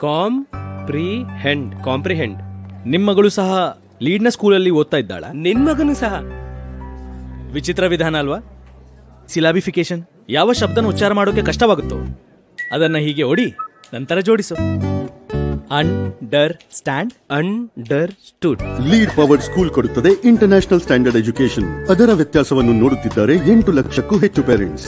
Com pre end comprehend ನಿಮ್ ಮಗಳು ಸಹ ಲೀಡ್ನ ಸ್ಕೂಲಲ್ಲಿ ಓದ್ತಾ ಇದ್ದಾಳ ನಿನ್ ಮಗನು ಸಹ ವಿಚಿತ್ರ ವಿಧಾನ ಅಲ್ವಾ ಸಿಲಾಬಿಫಿಕೇಶನ್ ಯಾವ ಶಬ್ದನ ಉಚ್ಚಾರ ಮಾಡೋಕೆ ಕಷ್ಟವಾಗುತ್ತೋ ಅದನ್ನ ಹೀಗೆ ಓಡಿ ನಂತರ ಜೋಡಿಸು understand understood lead powered school ಕೊಡುತ್ತದೆ ಇಂಟರ್ನ್ಯಾಷನಲ್ ಸ್ಟ್ಯಾಂಡರ್ಡ್ ಎಜುಕೇಶನ್ ಅದರ ವ್ಯತ್ಯಾಸವನ್ನು ನೋಡುತ್ತಿದ್ದಾರೆ ಎಂಟು ಲಕ್ಷಕ್ಕೂ ಹೆಚ್ಚು ಪೇರೆಂಟ್ಸ್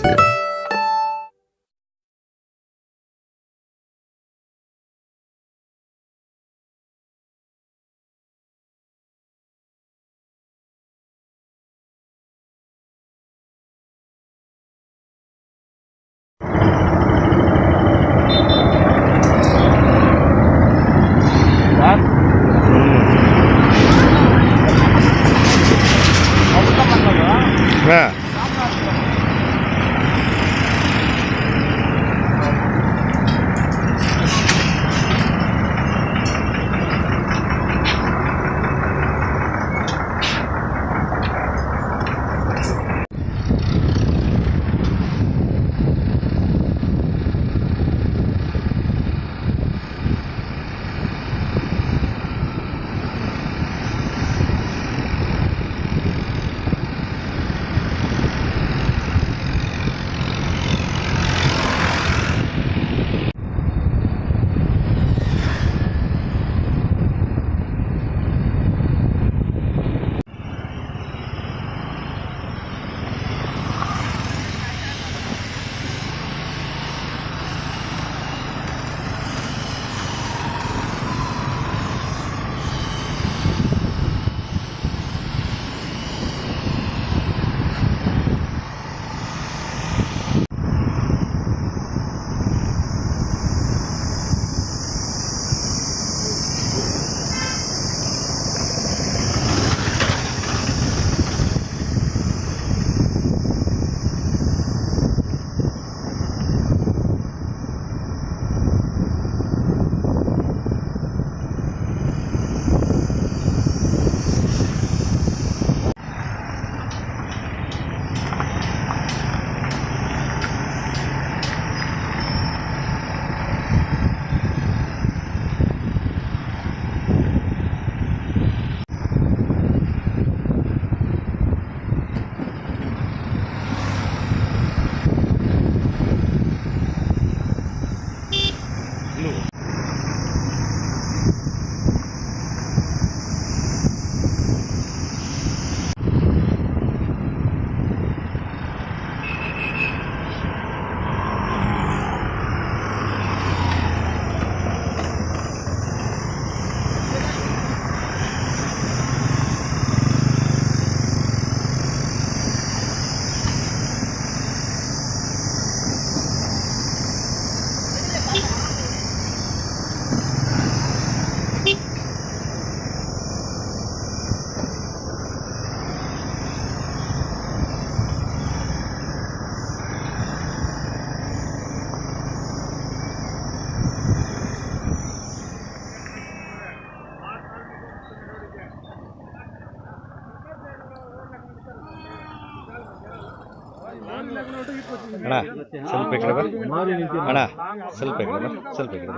ಅಣ್ಣ ಸ್ವಲ್ಪ ಈ ಕಡೆ ಬಾ ಅಣ್ಣ ಸ್ವಲ್ಪ ಈ ಕಡೆ ಬಾ ಸ್ವಲ್ಪ ಈ ಕಡೆ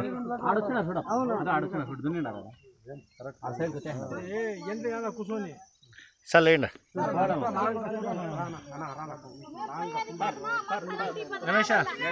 ಬಾ ಸಲ್ಲ ಏನ ರಮೇಶ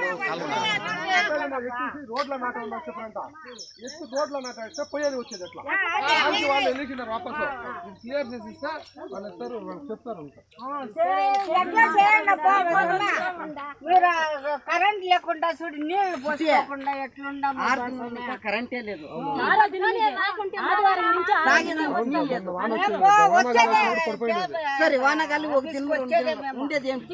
రోడ్ల మాట చెప్పంట ఎత్తు రోడ్ల మాట ఇస్తే పోయేది వచ్చేది ఎట్లా దానికి వాళ్ళు వెళ్ళిచ్చినారు వాపస్ ఇది క్లియర్ చేసి ఇస్తే వాళ్ళు ఇస్తారు వాళ్ళు చెప్తారు అంత ఎట్లా చేయండి అబ్బా, విధమా? మీరు కరెంట్ లేకుండా చూడు నీళ్లు పోసుకోకుండా ఎట్లుండము కరెంటే లేదు సరే వానగాలి ఒక దిన ఉండేది ఏంటి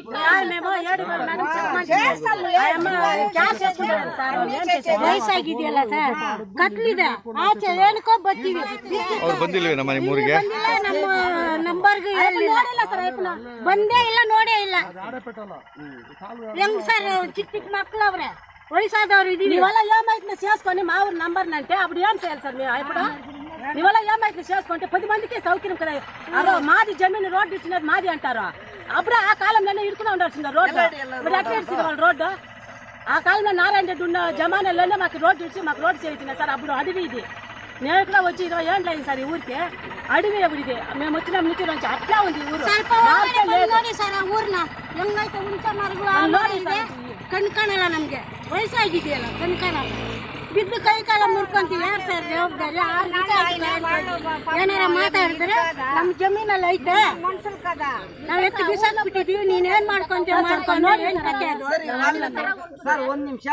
ವಯಸ್ಸಾಗಿದೆಯಲ್ಲ ಸರ್ ಕತ್ಲಿದೆ ಆಚೆ ಏನಕ್ಕೋ ಬರ್ತೀವಿ ಅವ್ರು ಬಂದಿಲ್ವೇ ನಮ್ಮ ನಿಮ್ಮೂರಿಗೆ ನಮ್ಮ ನಂಬರ್ಗೆ ನೋಡಿಲ್ಲ ಸರ್ ಅಯ್ಯಪ್ಪನ. ಬಂದೇ ಇಲ್ಲ ನೋಡೇ ಇಲ್ಲ ಹೆಂಗ್ ಸರ್ ಚಿಕ್ಕ ಚಿಕ್ಕ ಮಕ್ಳು ಅವ್ರೆ వయసాదవారు ఇది ఇవాళ ఏమైతుంది చేసుకొని మా ఊరు నంబర్ అంటే అప్పుడు ఏం చేయాలి సార్ మేము ఇప్పుడు ఇవాళ ఏమైతుంది చేసుకుంటే పది మందికి సౌకర్యం కదా అదో మాది జమీన్ రోడ్డు ఇచ్చినది మాది అంటారు అప్పుడు ఆ కాలంలోనే ఇరుకునే ఉండాల్సింది రోడ్డు మరి ఎట్లా ఇచ్చింది వాళ్ళు రోడ్డు ఆ కాలంలో నారాయణ రెడ్డి ఉన్న జమానాలోనే మాకు రోడ్డు ఇచ్చి మాకు రోడ్డు చేయించిన సార్ అప్పుడు అడవి ఇది నేను కూడా వచ్చి ఇరవై ఏళ్ళు అయింది సార్ ఈ ఊరికి అడవి ఇప్పుడు ఇది మేము వచ్చిన నుంచి నుంచి అట్లా ఉంది ఈ ఊరు ಸ್ವಲ್ಪ మార్పే లేదు. ನೋಡಿ ಸರ್ ಆ ಊರ್ನ ಹೆಂಗೈತೆ ಹುಂಚೆ ಮರಗಳು ಆ ಅಲ್ಲಿ ನೋಡಿ ಮರ ಇದೆ. ಸರ್. ಕಣ್ ಕಾಣಲ್ಲ ನಮ್ಗೆ ವಯಸ್ಸಾಗಿದೆಯಲ್ಲ ಕಣ್ ಕಾಣಲ್ಲ ಬಿದ್ದು ಕೈ ಕಾಲ ಮುರ್ಕೊಂತೀವಿ ಯಾರು ಸರ್ ಜವಾಬ್ದಾರಿ ಆರು ದಿವಸ ಏನಾರ ಮಾತಾಡಿದ್ರೆ ನಮ್ ಜಮೀನಲ್ಲಿ ಐತೆ ನಾವ್ ಎತ್ತು ಬಿಸಾಕ್ಬಿಟ್ಟಿದೀವಿ ನೀನ್ ಏನ್ ಮಾಡ್ಕೊಂತೀವಿ ಮಾಡ್ಕೊಂಡು ಏನ್ ಕತೆ ಅದು ಸರ್ ಒಂದ್ ನಿಮಿಷ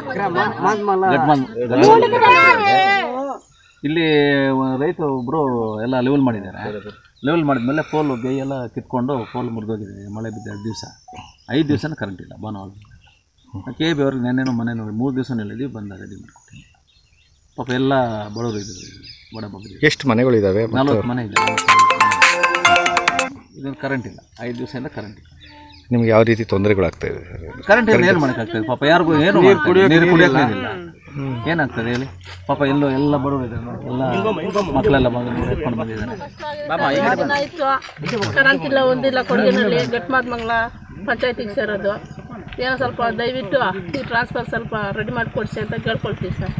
ಇಲ್ಲಿ ರೈತ ಒಬ್ರು ಎಲ್ಲ ಲೆವೆಲ್ ಮಾಡಿದ್ದಾರೆ ಲೆವೆಲ್ ಮಾಡಿದ್ಮೇಲೆ ಪೋಲ್ ಗೈ ಎಲ್ಲ ಕಿತ್ಕೊಂಡು ಪೋಲ್ ಮುರಿದೋಗಿದೆ ಮಳೆ ಬಿದ್ದ ಎರಡು ದಿವಸ ಐದು ದಿವಸನ ಕರೆಂಟ್ ಇಲ್ಲ ಭಾನುವಾರ ಕೆ ಬಿ ಅವ್ರಿಗೆ ನೆನ್ನೆನೋ ಮನೆನೋ ಮೂರು ದಿವಸ ಹೇಳಿದ್ವಿ ಬಂದ ರೆಡಿ ಮಾಡ್ಕೊಡ್ತೀನಿ ಪಾಪ ಎಲ್ಲ ಬಡವರು ಇದ್ದಾರೆ ಇಲ್ಲಿ, ಬಡ ಬಗ್ಗರು ಎಷ್ಟು ಮನೆಗಳಿದಾವೆ ನಲ್ವತ್ತು ಮನೆ ಇದೆ ಇದು ಕರೆಂಟ್ ಇಲ್ಲ ಐದು ದಿವಸದಿಂದ ಕರೆಂಟ್ ಇಲ್ಲ ನಿಮ್ಗೆ ಯಾವ ರೀತಿ ತೊಂದರೆಗಳಾಗ್ತಾ ಇದೆ ಸರ್ ಕರೆಂಟ್ ಇಲ್ಲ ಏನು ಮಾಡೋಕ್ಕಾಗ್ತದೆ ಪಾಪ ಯಾರಿಗೂ ಏನು ನೀರು ಕುಡಿಯೋಕೆ ಇಲ್ಲ ಏನಾಗ್ತದೆ ಹೇಳಿ ಪಾಪ ಎಲ್ಲೋ ಎಲ್ಲ ಬಡವರು ಇದ್ದಾರೆ ನೋಡಿ ಎಲ್ಲ ಮಕ್ಕಳೆಲ್ಲ ಬಂದು ನೋಡಿ ಎತ್ಕೊಂಡು ಬಂದಿದ್ದಾರೆ ಇತ್ತು ಕರೆಂಟ್ ಇಲ್ಲ ಒಂದಿಲ್ಲ ಕೊಡಗಿನಲ್ಲಿ ಗಟ್ಮಾದ್ಮಂಗ್ಲ ಪಂಚಾಯತಿಗೆ ಸೇರೋದು ಏನೋ ಸ್ವಲ್ಪ ದಯವಿಟ್ಟು ಈ ಟ್ರಾನ್ಸ್ಫರ್ ಸ್ವಲ್ಪ ರೆಡಿ ಮಾಡಿಕೊಡ್ಸಿ ಅಂತ ಕೇಳ್ಕೊಳ್ತೀವಿ ಸರ್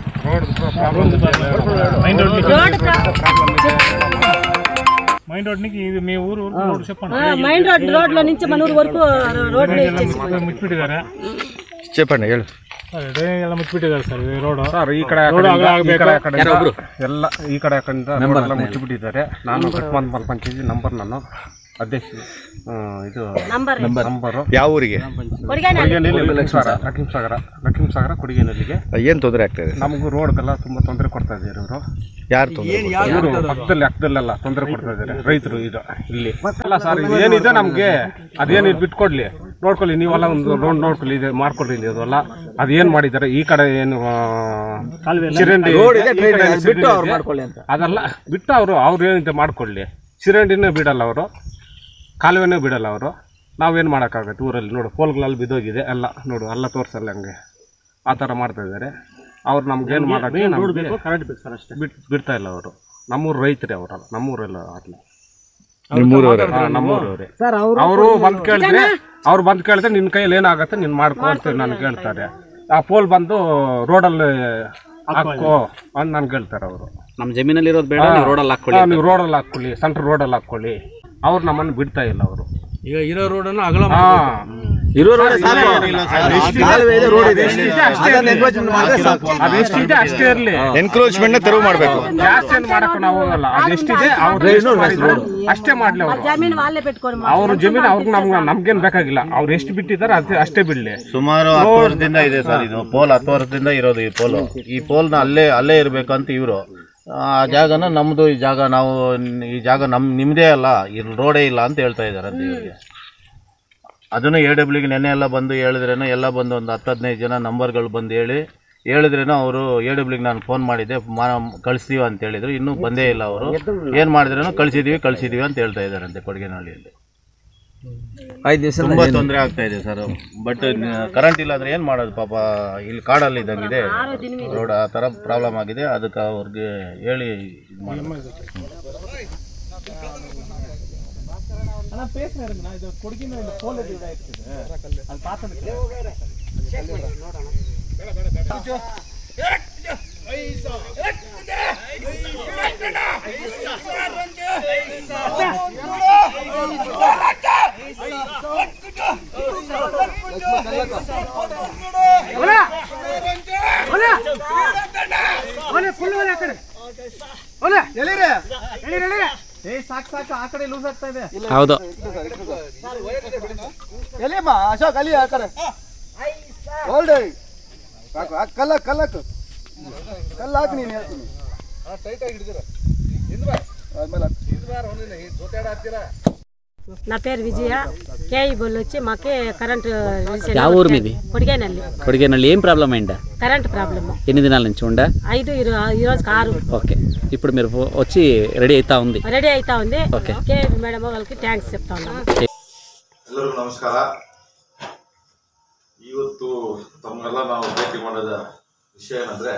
మైండ్ రోడ్నికి ఇది మీ ఊరు రోడ్ చెప్పండి మైన్ రోడ్ రోడ్ లో నుంచి మన ఊరు వరకు రోడ్ ಮುಚ್ಚಿಬಿಟ್ಟಿದ್ದಾರೆ చెప్పండి ಹೇಳು ಅದೇ ಎಲ್ಲ ಮುಚ್ಚಿಬಿಟ್ಟಿದ್ದಾರೆ ಸರ್ ಈ ರೋಡ್ ಸರ್ ಈ ಕಡೆ ಆ ರೋಡ್ ಕಡೆಯಿಂದ- ಅಗಲ ಈ ಕಡೆ ಆ ಆಗ್ಬೇಕು. ಕಡೆಯಿಂದ ಎಲ್ಲ ಈ ಕಡೆ ಆ ಕಡೆಯಿಂದ ರೋಡ್ ಎಲ್ಲ ಮುಚ್ಚಿಬಿಟ್ಟಿದ್ದಾರೆ ನಾನು ಘಟ್ಮಂತ್ ಪಂಚಾಯತಿ ನಂಬರ್ ನಾನು ಅಧ್ಯಕ್ಷ ಆ, ಇದು ನಂಬರ್ ನಂಬರು ಯಾವ ಊರಿಗೆ ಕೊಡಿಗೆನಲ್ಲಿ ಲಕ್ಷ್ಮೀಸಾಗರ ಲಕ್ಷ್ಮೀಸಾಗರ ಲಕ್ಷ್ಮೀಸಾಗರ ಕೊಡಿಗೆನಲ್ಲಿಗೆ ಏನು ತೊಂದರೆ ಆಗ್ತಾ ಇದೆ ನಮಗೂ ರೋಡ್ಗೆಲ್ಲ ತುಂಬಾ ತೊಂದರೆ ಕೊಡ್ತಾ ಇದ್ದಾರೆ ಇವರು ಯಾರು ತೊಂದರೆ ಇವರು ಪಕ್ಕದಲ್ಲಿ ಅಕ್ಕದಲ್ಲೆಲ್ಲ ತೊಂದರೆ ಕೊಡ್ತಾ ಇದ್ದಾರೆ ರೈತರು ಇದು ಇಲ್ಲಿ ಅಲ್ಲ ಸರ್ ಇದು ಏನಿದೆ ನಮ್ಗೆ ಅದೇನು ಬಿಟ್ಕೊಡ್ಲಿ ನೋಡ್ಕೊಳ್ಳಿ ನೀವೆಲ್ಲ ಒಂದು ರೋಡ್ ನೋಡ್ಕೊಳ್ಳಿ ಇದು ಮಾಡ್ಕೊಡ್ರಿ ಇಲ್ಲಿ ಅದೆಲ್ಲ ಅದೇನ್ ಮಾಡಿದ್ದಾರೆ ಈ ಕಡೆ ಏನು ಆ, ಚಿರಂಡಿ ಈ ಕಡೆ ಸಿರಂಡಿ ಇದೆ. ಅದೆಲ್ಲ ಬಿಟ್ಟು ಅವರು ಅವ್ರು ಏನಿದೆ ಮಾಡ್ಕೊಳ್ಳಿ ಚಿರಂಡಿನೇ ಬಿಡಲ್ಲ ಅವರು ಕಾಲುವೆನೇ ಬಿಡಲ್ಲ ಅವರು ನಾವೇನು ಮಾಡೋಕ್ಕಾಗತ್ತೆ ಊರಲ್ಲಿ ನೋಡು ಪೋಲ್ಗಳಲ್ಲಿ ಬಿದ್ದೋಗಿದೆ ಎಲ್ಲ ನೋಡು ಎಲ್ಲ ತೋರಿಸಲ್ಲ ಹಂಗೆ ಆ ಥರ ಮಾಡ್ತಾ ಇದ್ದಾರೆ ಅವ್ರು ನಮ್ಗೇನು ಮಾಡೋಕ್ಕೆ ನಮ್ಗೆ ಬಿಟ್ ಬಿಡ್ತಾ ಇಲ್ಲ ಅವರು ನಮ್ಮೂರು ರೈತರೇ ಅವರಲ್ಲ ನಮ್ಮೂರೆಲ್ಲ ಆಗಲಿ ನಿಮ್ಮೂರವರೇ ನಮ್ಮೂರವ್ರೆ ಅವರು ಬಂದು ಕೇಳಿದ್ರೆ ಅವ್ರು ಬಂದು ಕೇಳಿದ್ರೆ ನಿನ್ನ ಕೈಯಲ್ಲಿ ಏನಾಗತ್ತೆ ನೀನು ಮಾಡ್ಕೊ ಅಂತ ನಾನು ಕೇಳ್ತಾರೆ ಆ ಪೋಲ್ ಬಂದು ರೋಡಲ್ಲಿ ಹಾಕೋ ಅಂತ ನಾನು ಕೇಳ್ತಾರೆ ಅವರು ನಮ್ಮ ಜಮೀನಲ್ಲಿ ಇರೋದು ಬೇಡ ನೀವು ರೋಡಲ್ಲಿ ಹಾಕೊಳ್ಳಿ ನೀವು ರೋಡಲ್ಲಿ ಹಾಕೊಳ್ಳಿ ಸೆಂಟ್ರ್ ರೋಡಲ್ಲಿ ಹಾಕೊಳ್ಳಿ ಅವ್ರು ನಮ್ಮನ್ನು ಬಿಡ್ತಾ ಇಲ್ಲ ಅವರು ಈಗ ಇರೋ ರೋಡನ್ನು ಅಗಲ ಇರೋ ಅದೆಷ್ಟಿದೆ ಅಷ್ಟೇ ಇರಲಿ ಎನ್ಕ್ರೋಚ್ಮೆಂಟ್ ತೆರವು ಮಾಡಬೇಕು ಜಾಸ್ತಿ ಏನು ಮಾಡಕ್ಕೆ ನಾವು ಹೋಗಲ್ಲ ಅದೆಷ್ಟಿದೆ ಅವ್ರು ಎಷ್ಟು ಮಾಡಿದ್ರು ಅಷ್ಟೇ ಮಾಡ್ಲಿ ಅವರು ಜಮೀನು ವಾಲೆ ಬಿಟ್ಕೊಡು ಅವ್ರ ಜಮೀನು ಅವ್ರಿಗೆ ನಮ್ಗೆ ನಮ್ಗೇನು ಬೇಕಾಗಿಲ್ಲ ಅವ್ರು ಎಷ್ಟು ಬಿಟ್ಟಿದ್ದಾರೆ ಅಷ್ಟೇ ಅಷ್ಟೇ ಬಿಡಲಿ ಸುಮಾರು ಹತ್ತು ವರ್ಷದಿಂದ ಇದೆ ಸರ್ ಇದು ಪೋಲ್ ಹತ್ತು ವರ್ಷದಿಂದ ಇರೋದು ಈ ಪೋಲು ಈ ಪೋಲ್ನ ಅಲ್ಲೇ ಅಲ್ಲೇ ಇರಬೇಕಂತ ಇವರು ಆ ಜಾಗನ ನಮ್ಮದು ಈ ಜಾಗ ನಾವು ಈ ಜಾಗ ನಮ್ ನಿಮ್ಮದೇ ಅಲ್ಲ ಇಲ್ಲಿ ರೋಡೇ ಇಲ್ಲ ಅಂತ ಹೇಳ್ತಾ ಇದ್ದಾರೆ ಅಂತ ಇವರಿಗೆ ಅದನ್ನು ಎ ಡಬ್ಲ್ಯೂಗೆ ನೆನ್ನೆ ಎಲ್ಲ ಬಂದು ಹೇಳಿದ್ರೇನೋ ಎಲ್ಲ ಬಂದು ಒಂದು ಹತ್ತು ಹದಿನೈದು ಜನ ನಂಬರ್ಗಳು ಬಂದು ಹೇಳಿ ಹೇಳಿದ್ರೇನೋ ಅವರು ಎ ಡಬ್ಲ್ಯೂಗೆ ನಾನು ಫೋನ್ ಮಾಡಿದ್ದೆ ಮಾ ಕಳಿಸ್ತೀವಿ ಅಂತ ಹೇಳಿದ್ರು ಇನ್ನೂ ಬಂದೇ ಇಲ್ಲ ಅವರು ಏನು ಮಾಡಿದ್ರೇನೋ ಕಳಿಸಿದೀವಿ ಕಳಿಸಿದೀವಿ ಅಂತ ಹೇಳ್ತಾ ಇದ್ದಾರಂತೆ ಕೊಡಗೇನಹಳ್ಳಿಯಲ್ಲಿ ಐದು ದಿವಸ ತುಂಬಾ ತೊಂದರೆ ಆಗ್ತಾ ಇದೆ ಸರ್ ಬಟ್ ಕರೆಂಟ್ ಇಲ್ಲ ಅಂದ್ರೆ ಏನ್ ಮಾಡೋದು ಪಾಪ ಇಲ್ಲಿ ಕಾಡಲ್ಲಿ ಇದ್ದಂಗಿದೆ ರೋಡ್ ಆ ತರ ಪ್ರಾಬ್ಲಮ್ ಆಗಿದೆ ಅದಕ್ಕೆ ಅವ್ರಿಗೆ ಹೇಳಿ ಇದು ಮಾಡಬೇಕು ಹೌದು ಎಲ್ಲಿಯಮ್ಮ ಅಶೋಕ್ ಅಲ್ಲಿ ಆ ಕಡೆ ಹೋಲ್ಡ್ ಕಲ್ಲ ಕಲ್ಲಕ್ ಕಲ್ಲ ಹಾಕಿ ನೀನು ಹೇಳ್ತೀನಿ ಟೈಟ್ ಆಗಿ ಹಿಡಿದಿರ ಆದ್ಮೇಲೆ నా పేరు విజయ కే బొల్లు వచ్చి మాకే కరెంట్ ಯಾವ ఊరు మీది కొడిగేనల్లి కొడిగేనల్లి ఏం ప్రాబ్లం అయిందా కరెంట్ ప్రాబ్లమ్ ఎన్ని దినాల నుంచి ఉండా ఐదు ఇరు- ఈ రోజుకి ఆరు ఓకే ఇప్పుడు మీరు ఫో- వచ్చి రెడీ అవుతా ఉంది రెడీ అవుతా ఉంది ఓకే. కే మేడం వాళ్ళకి థ్యాంక్స్ చెప్తా ఉన్నాము ಎಲ್ಲರಿಗೂ ನಮಸ್ಕಾರ ಇವತ್ತು ತಮಗೆಲ್ಲ ನಾವು ಭೇಟಿ ಮಾಡಿದ ವಿಷಯ ಏನಂದ್ರೆ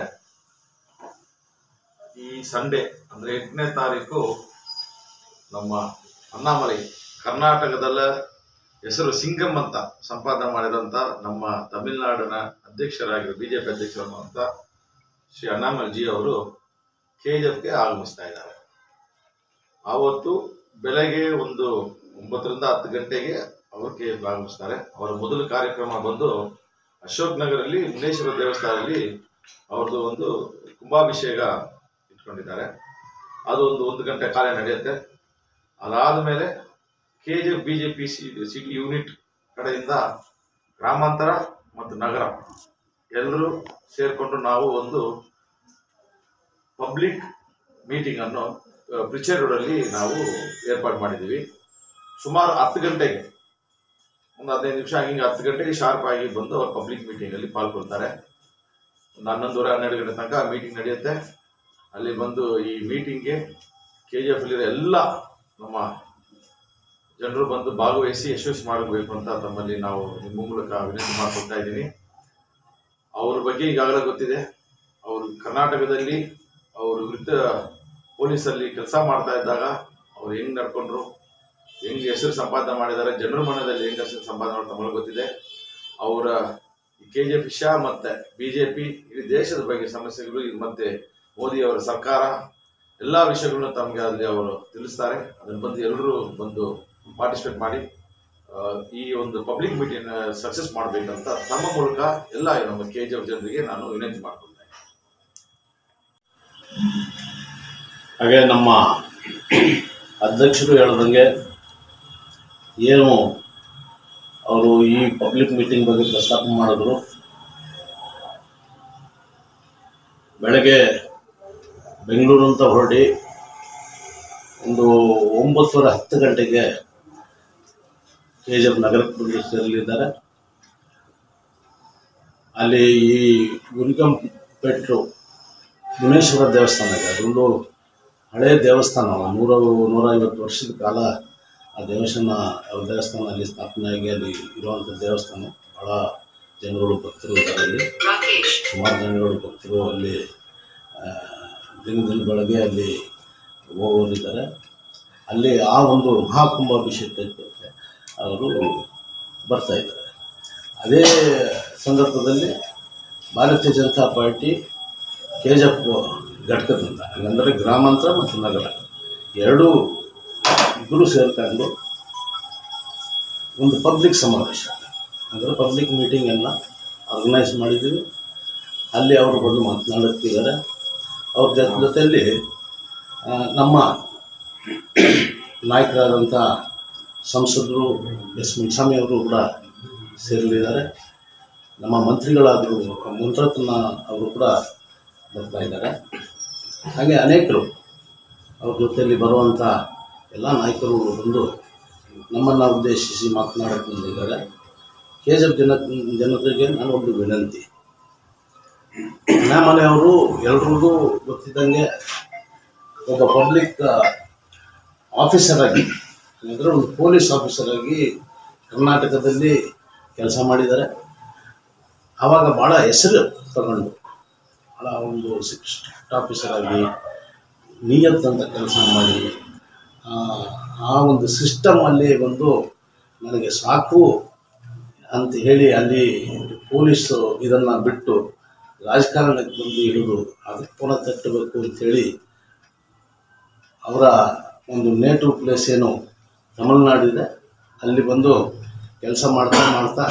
ಈ ಸಂಡೇ ಅಂದ್ರೆ ಎಂಟನೇ ತಾರೀಕು ನಮ್ಮ ಅಣ್ಣಾಮಲೈ ಕರ್ನಾಟಕದಲ್ಲ ಹೆಸರು ಸಿಂಗಮ್ ಅಂತ ಸಂಪಾದನೆ ಮಾಡಿದಂಥ ನಮ್ಮ ತಮಿಳುನಾಡಿನ ಅಧ್ಯಕ್ಷರಾಗಿರೋ ಬಿ ಜೆ ಪಿ ಅಧ್ಯಕ್ಷರಾದಂಥ ಶ್ರೀ ಅಣ್ಣಾಮಲಜಿ ಅವರು ಕೆ ಜಿ ಎಫ್ಗೆ ಆಗಮಿಸ್ತಾ ಇದ್ದಾರೆ ಆವತ್ತು ಬೆಳಗ್ಗೆ ಒಂದು ಒಂಬತ್ತರಿಂದ ಹತ್ತು ಗಂಟೆಗೆ ಅವರು ಕೆ ಎಫ್ ಆಗಮಿಸ್ತಾರೆ ಅವರ ಮೊದಲ ಕಾರ್ಯಕ್ರಮ ಬಂದು ಅಶೋಕ್ ನಗರಲ್ಲಿ ಮುನೇಶ್ವರ ದೇವಸ್ಥಾನದಲ್ಲಿ ಅವ್ರದ್ದು ಒಂದು ಕುಂಭಾಭಿಷೇಕ ಇಟ್ಕೊಂಡಿದ್ದಾರೆ ಅದು ಒಂದು ಒಂದು ಗಂಟೆ ಕಾಲ ನಡೆಯುತ್ತೆ ಅದಾದ ಮೇಲೆ K G F B J P city unit ಕಡೆಯಿಂದ ಗ್ರಾಮಾಂತರ ಮತ್ತು ನಗರ ಎಲ್ಲರೂ ಸೇರಿಕೊಂಡು ನಾವು ಒಂದು ಪಬ್ಲಿಕ್ ಮೀಟಿಂಗ್ ಅನ್ನು ಪ್ರಿಚರ್ ರೋಡಲ್ಲಿ ನಾವು ಏರ್ಪಾಡು ಮಾಡಿದ್ದೀವಿ ಸುಮಾರು ಹತ್ತು ಗಂಟೆಗೆ ಒಂದು ಹದಿನೈದು ನಿಮಿಷ ಹಿಂಗೆ ಹತ್ತು ಗಂಟೆಗೆ ಶಾರ್ಪ್ ಆಗಿ ಬಂದು ಅವ್ರು ಪಬ್ಲಿಕ್ ಮೀಟಿಂಗಲ್ಲಿ ಪಾಲ್ಗೊಳ್ತಾರೆ ಒಂದು ಹನ್ನೊಂದುವರೆ ಹನ್ನೆರಡು ಗಂಟೆ ತನಕ ಮೀಟಿಂಗ್ ನಡೆಯುತ್ತೆ ಅಲ್ಲಿ ಬಂದು ಈ ಮೀಟಿಂಗ್ಗೆ ಕೆ ಜಿ ಎಫ್ ಎಲ್ಲ ನಮ್ಮ ಜನರು ಬಂದು ಭಾಗವಹಿಸಿ ಯಶಸ್ವಿ ಮಾಡಬೇಕು ಅಂತ ತಮ್ಮಲ್ಲಿ ನಾವು ನಿಮ್ಮ ಮೂಲಕ ವಿನಂತಿ ಮಾಡ್ಕೊಳ್ತಾ ಇದ್ದೀನಿ ಅವ್ರ ಬಗ್ಗೆ ಈಗಾಗಲೇ ಗೊತ್ತಿದೆ ಅವರು ಕರ್ನಾಟಕದಲ್ಲಿ ಅವರು ವಿರುದ್ಧ ಪೊಲೀಸಲ್ಲಿ ಕೆಲಸ ಮಾಡ್ತಾ ಇದ್ದಾಗ ಅವ್ರು ಹೆಂಗ್ ನಡ್ಕೊಂಡ್ರು ಹೆಂಗ್ ಹೆಸರು ಸಂಪಾದನೆ ಮಾಡಿದ್ದಾರೆ ಜನರ ಮನದಲ್ಲಿ ಹೆಂಗ್ ಹೆಸರು ಸಂಪಾದನೆ ಮಾಡ್ತಾ ತಮಗೆ ಗೊತ್ತಿದೆ ಅವರ ಕೆ ಜಿ ಎಫ್ ವಿಷಯ ಮತ್ತೆ ಬಿ ಜೆ ಪಿ ಇಡೀ ದೇಶದ ಬಗ್ಗೆ ಸಮಸ್ಯೆಗಳು ಇದು ಮತ್ತೆ ಮೋದಿ ಅವರ ಸರ್ಕಾರ ಎಲ್ಲ ವಿಷಯಗಳನ್ನು ತಮಗೆ ಅಲ್ಲಿ ಅವರು ತಿಳಿಸ್ತಾರೆ ಅದನ್ನು ಬಂದು ಎಲ್ಲರೂ ಬಂದು ಪಾರ್ಟಿಸಿಪೇಟ್ ಮಾಡಿ ಆ, ಈ ಒಂದು ಪಬ್ಲಿಕ್ ಮೀಟಿಂಗ್ ಸಕ್ಸಸ್ ಮಾಡಬೇಕಂತ ತಮ್ಮ ಮೂಲಕ ಎಲ್ಲ ನಮ್ಮ ಕೆ ಜಿ ಎಫ್ ಜನರಿಗೆ ನಾನು ವಿನಂತಿ ಮಾಡ್ಕೊಳ್ತೇನೆ ಹಾಗೆ ನಮ್ಮ ಅಧ್ಯಕ್ಷರು ಹೇಳ್ದಂಗೆ ಏನು ಅವರು ಈ ಪಬ್ಲಿಕ್ ಮೀಟಿಂಗ್ ಬಗ್ಗೆ ಪ್ರಸ್ತಾಪ ಮಾಡಿದ್ರು ಬೆಳಗ್ಗೆ ಬೆಂಗಳೂರು ಅಂತ ಹೊರಡಿ ಒಂದು ಒಂಬತ್ತುವರೆ ಹತ್ತು ಗಂಟೆಗೆ ಕೆ ಜಿ ಎಫ್ ನಗರಕ್ಕೆ ಬಂದು ಸೇರಲಿದ್ದಾರೆ ಅಲ್ಲಿ ಈ ಗುರಿಕಂ ಪೆಟ್ರು ಮುನೇಶ್ವರ ದೇವಸ್ಥಾನ ಇದೆ ಅದೊಂದು ಹಳೆಯ ದೇವಸ್ಥಾನ ನೂರ ನೂರೈವತ್ತು ವರ್ಷದ ಕಾಲ ಆ ದೇವಸ್ಥಾನ ಆ ದೇವಸ್ಥಾನ ಅಲ್ಲಿ ಸ್ಥಾಪನೆಯಾಗಿ ಅಲ್ಲಿ ಇರುವಂಥ ದೇವಸ್ಥಾನ ಭಾಳ ಜನಗಳು ಭಕ್ತರು ಇದ್ದಾರೆ ಅಲ್ಲಿ ಸುಮಾರು ಜನಗಳು ಭಕ್ತರು ಅಲ್ಲಿ ಆ, ದಿನ ದಿನ ಬೆಳಗ್ಗೆ ಅಲ್ಲಿ ಹೋಗೋರಿದ್ದಾರೆ ಅಲ್ಲಿ ಆ ಒಂದು ಮಹಾಕುಂಭಾಭಿಷೇಕಕ್ಕೆ ಅವರು ಬರ್ತಾ ಇದ್ದಾರೆ ಅದೇ ಸಂದರ್ಭದಲ್ಲಿ Bharatiya Janata party K G F ಘಟಕದಿಂದ ಅಂದರೆ ಗ್ರಾಮಾಂತರ ಮತ್ತು ನಗರ ಎರಡೂ ಇಬ್ಬರು ಸೇರ್ಕೊಂಡು ಒಂದು ಪಬ್ಲಿಕ್ ಸಮಾವೇಶ ಅಂದರೆ ಪಬ್ಲಿಕ್ ಮೀಟಿಂಗನ್ನು ಆರ್ಗನೈಸ್ ಮಾಡಿದ್ದೀವಿ ಅಲ್ಲಿ ಅವರು ಬಂದು ಮಾತನಾಡುತ್ತಿದ್ದಾರೆ ಅವ್ರ ಜೊತೆ ಜೊತೆಯಲ್ಲಿ ಆ, ನಮ್ಮ ನಾಯಕರಾದಂಥ ಸಂಸದರು ಎಸ್ ಮುನ್ಸ್ವಾಮಿ ಅವರು ಕೂಡ ಸೇರಲಿದ್ದಾರೆ ನಮ್ಮ ಮಂತ್ರಿಗಳಾದರು ಮುನ್ರತ್ನ ಅವರು ಕೂಡ ಬರ್ತಾ ಇದ್ದಾರೆ ಹಾಗೆ ಅನೇಕರು ಅವ್ರ ಜೊತೆಯಲ್ಲಿ ಬರುವಂಥ ಎಲ್ಲ ನಾಯಕರು ಬಂದು ನಮ್ಮನ್ನು ಉದ್ದೇಶಿಸಿ ಮಾತನಾಡಕ್ಕೆ ಬಂದಿದ್ದಾರೆ ಕೆ ಜಿ ಎಫ್ ಜನ ಜನತೆಗೆ ನಾನು ಒಂದು ವಿನಂತಿ ಅಣ್ಣಾಮಲೈ ಎಲ್ರಿಗೂ ಗೊತ್ತಿದ್ದಂಗೆ ಒಬ್ಬ ಪಬ್ಲಿಕ್ ಆಫೀಸರ್ ಆಗಿ ಅಂದರೆ ಒಂದು ಪೊಲೀಸ್ ಆಫೀಸರ್ ಆಗಿ ಕರ್ನಾಟಕದಲ್ಲಿ ಕೆಲಸ ಮಾಡಿದ್ದಾರೆ ಆವಾಗ ಭಾಳ ಹೆಸರು ತಗೊಂಡು ಭಾಳ ಒಂದು ಸ್ಟ್ರಿಕ್ಟ್ ಆಫೀಸರ್ ಆಗಿ ನಿಯತ್ತಂತ ಕೆಲಸ ಮಾಡಿ ಆ, ಆ ಒಂದು ಸಿಸ್ಟಮಲ್ಲಿ ಬಂದು ನನಗೆ ಸಾಕು ಅಂತ ಹೇಳಿ ಅಲ್ಲಿ ಪೊಲೀಸು ಇದನ್ನು ಬಿಟ್ಟು ರಾಜಕಾರಣಕ್ಕೆ ಬಂದು ಇಳಿದು ಅದಕ್ಕೆ ಪುನಃ ತಟ್ಟಬೇಕು ಅಂಥೇಳಿ ಅವರ ಒಂದು ನೇಟಿವ್ ಪ್ಲೇಸ್ ಏನು ತಮಿಳ್ನಾಡಿದೆ ಅಲ್ಲಿ ಬಂದು ಕೆಲಸ ಮಾಡ್ತಾ ಮಾಡ್ತಾ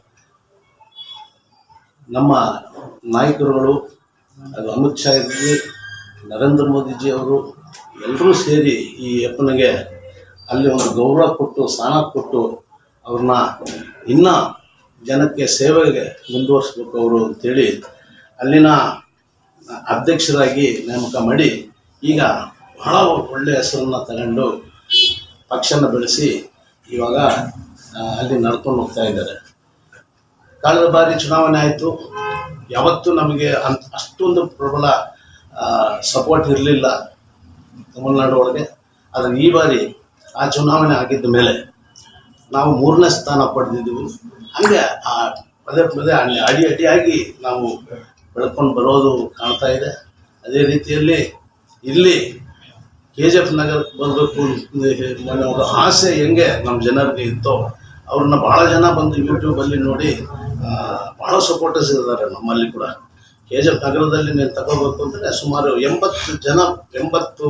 ನಮ್ಮ ನಾಯಕರುಗಳು ಅದು ಅಮಿತ್ ಶಾ ಇರಲಿ ನರೇಂದ್ರ ಮೋದಿಜಿ ಅವರು ಎಲ್ಲರೂ ಸೇರಿ ಈ ಅಪ್ಪನಿಗೆ ಅಲ್ಲಿ ಒಂದು ಗೌರವ ಕೊಟ್ಟು ಸ್ಥಾನ ಕೊಟ್ಟು ಅವ್ರನ್ನ ಇನ್ನೂ ಜನಕ್ಕೆ ಸೇವೆಗೆ ಮುಂದುವರಿಸ್ಬೇಕು ಅವರು ಅಂತೇಳಿ ಅಲ್ಲಿನ ಅಧ್ಯಕ್ಷರಾಗಿ ನೇಮಕ ಮಾಡಿ ಈಗ ಬಹಳ ಒಳ್ಳೆಯ ಹೆಸರನ್ನು ತಗೊಂಡು ಪಕ್ಷನ ಬೆಳೆಸಿ ಇವಾಗ ಆ, ಅಲ್ಲಿ ನಡ್ಕೊಂಡು ಹೋಗ್ತಾ ಇದ್ದಾರೆ ಕಳೆದ ಬಾರಿ ಚುನಾವಣೆ ಆಯಿತು ಯಾವತ್ತೂ ನಮಗೆ ಅಂತ ಅಷ್ಟೊಂದು ಪ್ರಬಲ ಸಪೋರ್ಟ್ ಇರಲಿಲ್ಲ ತಮಿಳ್ನಾಡು ಒಳಗೆ ಆದರೆ ಈ ಬಾರಿ ಆ ಚುನಾವಣೆ ಆಗಿದ್ದ ಮೇಲೆ ನಾವು ಮೂರನೇ ಸ್ಥಾನ ಪಡೆದಿದ್ದೀವಿ ಹಾಗೆ ಆ ಪದೇ ಪದೇ ಅಲ್ಲಿ ಅಡಿ ಅಡಿಯಾಗಿ ನಾವು ಬೆಳ್ಕೊಂಡು ಬರೋದು ಕಾಣ್ತಾ ಇದೆ ಅದೇ ರೀತಿಯಲ್ಲಿ ಇಲ್ಲಿ ಕೆ ಜಿ ಎಫ್ ನಗರಕ್ಕೆ ಬರಬೇಕು ಅನ್ನೋ ಒಂದು ಆಸೆ ಹೆಂಗೆ ನಮ್ಮ ಜನರಿಗೆ ಇತ್ತೋ ಅವ್ರನ್ನ ಭಾಳ ಜನ ಬಂದು ಯೂಟ್ಯೂಬಲ್ಲಿ ನೋಡಿ ಆ, ಭಾಳ ಸಪೋರ್ಟರ್ಸ್ ಇದ್ದಾರೆ ನಮ್ಮಲ್ಲಿ ಕೂಡ ಕೆ ಜಿ ಎಫ್ ನಗರದಲ್ಲಿ ನೀವು ತಗೋಬೇಕು ಅಂದರೆ ಸುಮಾರು ಎಂಬತ್ತು ಜನ ಎಂಬತ್ತು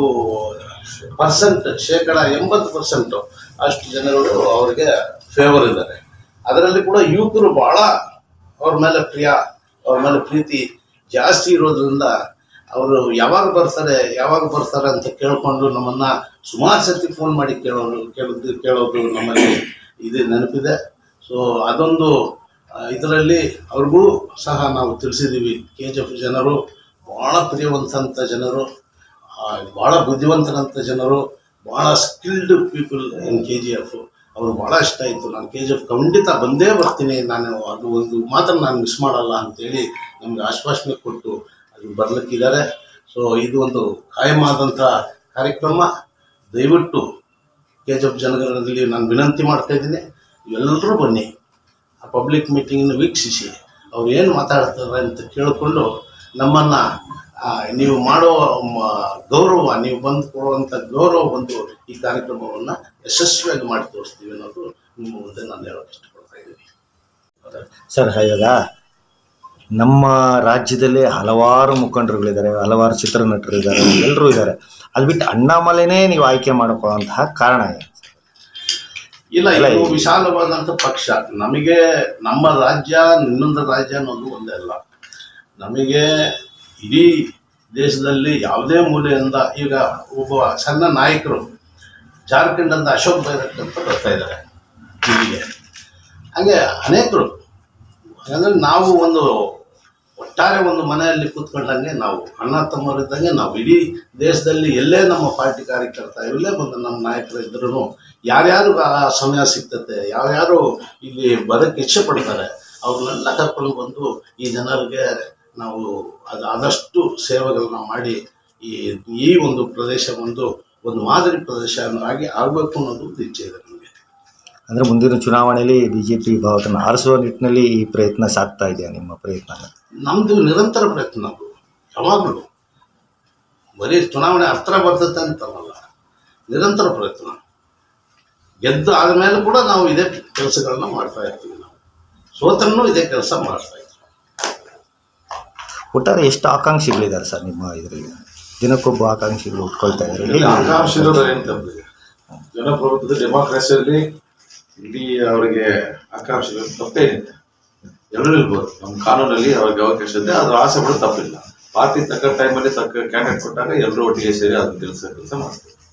ಪರ್ಸೆಂಟ್ ಶೇಕಡ ಎಂಬತ್ತು ಪರ್ಸೆಂಟು ಅಷ್ಟು ಜನಗಳು ಅವರಿಗೆ ಫೇವರ್ ಇದ್ದಾರೆ ಅದರಲ್ಲಿ ಕೂಡ ಯುವಕರು ಭಾಳ ಅವ್ರ ಮೇಲೆ ಪ್ರಿಯ ಅವ್ರ ಮೇಲೆ ಪ್ರೀತಿ ಜಾಸ್ತಿ ಇರೋದ್ರಿಂದ ಅವರು ಯಾವಾಗ ಬರ್ತಾರೆ ಯಾವಾಗ ಬರ್ತಾರೆ ಅಂತ ಕೇಳಿಕೊಂಡು ನಮ್ಮನ್ನು ಸುಮಾರು ಸತಿ ಫೋನ್ ಮಾಡಿ ಕೇಳೋರು ಕೇಳೋದು ಕೇಳೋದು ನಮ್ಮಲ್ಲಿ ಇದು ನೆನಪಿದೆ ಸೊ ಅದೊಂದು ಇದರಲ್ಲಿ ಅವ್ರಿಗೂ ಸಹ ನಾವು ತಿಳಿಸಿದ್ದೀವಿ ಕೆ ಜಿ ಎಫ್ ಜನರು ಭಾಳ ಪ್ರಿಯವಂತಂಥ ಜನರು ಆ, ಭಾಳ ಬುದ್ಧಿವಂತರಂಥ ಜನರು ಭಾಳ skilled people in K G F ಅವ್ರು ಭಾಳ ಇಷ್ಟ ಆಯಿತು ನಾನು ಕೆ ಜಿ ಎಫ್ ಖಂಡಿತ ಬಂದೇ ಬರ್ತೀನಿ ನಾನು ಅದು ಒಂದು ಮಾತ್ರ ನಾನು ಮಿಸ್ ಮಾಡಲ್ಲ ಅಂತೇಳಿ ನಮಗೆ ಆಶ್ವಾಸನೆ ಕೊಟ್ಟು ಅದು ಬರ್ಲಿಕ್ಕಿದ್ದಾರೆ ಸೊ ಇದು ಒಂದು ಕಾಯಮಾದಂಥ ಕಾರ್ಯಕ್ರಮ ದಯವಿಟ್ಟು ಕೆ ಜಿ ಎಫ್ ಜನಗಳಲ್ಲಿ ನಾನು ವಿನಂತಿ ಮಾಡ್ತಾ ಇದ್ದೀನಿ ಎಲ್ಲರೂ ಬನ್ನಿ ಆ ಪಬ್ಲಿಕ್ ಮೀಟಿಂಗನ್ನು ವೀಕ್ಷಿಸಿ ಅವ್ರು ಏನು ಮಾತಾಡ್ತಾರೆ ಅಂತ ಕೇಳಿಕೊಂಡು ನಮ್ಮನ್ನು ನೀವು ಮಾಡೋ ಮ- ಗೌರವ ನೀವು ಬಂದು ಕೊಡುವಂಥ ಗೌರವ ಬಂದು ಈ ಕಾರ್ಯಕ್ರಮವನ್ನು ಯಶಸ್ವಿಯಾಗಿ ಮಾಡಿ ತೋರಿಸ್ತೀವಿ ಅನ್ನೋದು ನಿಮ್ಮ ಮುಂದೆ ನಾನು ಹೇಳೋಕೆ ಇಷ್ಟಪಡ್ತಾ ಇದ್ದೀನಿ ಸರ್ ಇವಾಗ ನಮ್ಮ ರಾಜ್ಯದಲ್ಲಿ ಹಲವಾರು ಮುಖಂಡರುಗಳಿದ್ದಾರೆ ಹಲವಾರು ಚಿತ್ರನಟರು ಇದ್ದಾರೆ ಎಲ್ಲರೂ ಇದ್ದಾರೆ ಅದು ಬಿಟ್ಟು ಅಣ್ಣಾಮಲೆನೇ ನೀವು ಆಯ್ಕೆ ಮಾಡಿಕೊಳ್ಳುವಂತಹ ಕಾರಣ ಏನು ಇಲ್ಲ ಇಲ್ಲ, ಇದು ಈ- ವಿಶಾಲವಾದಂಥ ಪಕ್ಷ ನಮಗೆ ನಮ್ಮ ರಾಜ್ಯ ಇನ್ನೊಂದು ರಾಜ್ಯ ಅನ್ನೋದು ಒಂದೇ ಅಲ್ಲ ನಮಗೆ ಇಡೀ ದೇಶದಲ್ಲಿ ಯಾವುದೇ ಮೂಲೆಯಿಂದ ಈಗ ಒಬ್ಬ ಸಣ್ಣ ನಾಯಕರು ಜಾರ್ಖಂಡದ ಅಶೋಕ್ ಬೈರಟ್ ಅಂತ ಬರ್ತಾ ಇದ್ದಾರೆ ಇಲ್ಲಿಗೆ ಹಾಗೆ ಅನೇಕರು ಹಾಗಂದ್ರೆ ನಾವು ಒಂದು ಒಟ್ಟಾರೆ ಒಂದು ಮನೆಯಲ್ಲಿ ಕೂತ್ಕೊಂಡಂಗೆ ನಾವು ಅಣ್ಣ ತಮ್ಮವರಿದ್ದಂಗೆ ನಾವು ಇಡೀ ದೇಶದಲ್ಲಿ ಎಲ್ಲೇ ನಮ್ಮ ಪಾರ್ಟಿ ಕಾರ್ಯಕರ್ತ ಎಲ್ಲೇ ಬಂದು ನಮ್ಮ ನಾಯಕರು ಇದ್ರೂ ಯಾರ್ಯಾರು ಆ ಸಮಯ ಸಿಗ್ತದೆ ಯಾರ್ಯಾರು ಇಲ್ಲಿ ಬರೋಕ್ಕೆ ಇಚ್ಛೆ ಪಡ್ತಾರೆ ಅವ್ರನ್ನೆಲ್ಲ ಕರ್ಕೊಂಡು ಬಂದು ಈ ಜನರಿಗೆ ನಾವು ಅದು ಆದಷ್ಟು ಸೇವೆಗಳನ್ನ ಮಾಡಿ ಈ ಈ ಒಂದು ಪ್ರದೇಶ ಒಂದು ಒಂದು ಮಾದರಿ ಪ್ರದೇಶ ಆಗಿ ಆಗಬೇಕು ಅನ್ನೋದು ಒಂದು ಇಚ್ಛೆ ಇದೆ ನಮಗೆ ಅಂದರೆ ಮುಂದಿನ ಚುನಾವಣೆಯಲ್ಲಿ ಬಿ ಜೆ ಪಿ ಭಾವತನ್ನು ಆರಿಸುವ ನಿಟ್ಟಿನಲ್ಲಿ ಈ ಪ್ರಯತ್ನ ಸಾಗ್ತಾ ಇದೆಯಾ ನಿಮ್ಮ ಪ್ರಯತ್ನ ನಮ್ಮದು ನಿರಂತರ ಪ್ರಯತ್ನ ಅದು ಯಾವಾಗಲೂ ಬರೀ ಚುನಾವಣೆ ಹತ್ರ ಬರ್ತದೆ ಅಂತಲ್ಲ ನಿರಂತರ ಪ್ರಯತ್ನ ಗೆದ್ದು ಆದಮೇಲೆ ಕೂಡ ನಾವು ಇದೇ ಕೆಲಸಗಳನ್ನ ಮಾಡ್ತಾ ಇರ್ತೀವಿ ನಾವು ಸೋತನ್ನು ಇದೇ ಕೆಲಸ ಮಾಡ್ತಾ ಇರ್ತೀವಿ ಒಟ್ಟಾರೆ ಎಷ್ಟು ಆಕಾಂಕ್ಷಿಗಳಿದ್ದಾರೆ ಸರ್ ನಿಮ್ಮ ಇದರಲ್ಲಿ ದಿನಕ್ಕೊಬ್ಬ ಆಕಾಂಕ್ಷಿಗಳು ಉಟ್ಕೊಳ್ತಾ ಇದ್ದಾರೆ ಇಲ್ಲಿ ಆಕಾಂಕ್ಷೆ ಇರೋದ್ರೆ ಏನು ತಪ್ಪಿದೆ ಜನಪ್ರಭುತ್ವದ ಡೆಮಾಕ್ರಸಿಯಲ್ಲಿ ಇಡೀ ಅವರಿಗೆ ಆಕಾಂಕ್ಷೆ ಇರೋದು ತಪ್ಪೇನಿದೆ ಎಲ್ಲರೂ ಇರ್ಬೋದು ನಮ್ಮ ಕಾನೂನಲ್ಲಿ ಅವ್ರಿಗೆ ಅವಕಾಶ ಇದೆ ಅದ್ರ ಆಸೆ ಪಡೋದು ತಪ್ಪಿಲ್ಲ ಪಾರ್ಟಿ ತಕ್ಕ ಟೈಮಲ್ಲಿ ತಕ್ಕ ಕ್ಯಾಂಡಿಡೇಟ್ ಕೊಟ್ಟಾಗ ಎಲ್ಲರೂ ಒಟ್ಟಿಗೆ ಸೇರಿ ಅದನ್ನ ಕೆಲಸ ಕೆಲಸ ಮಾಡ್ತಾರೆ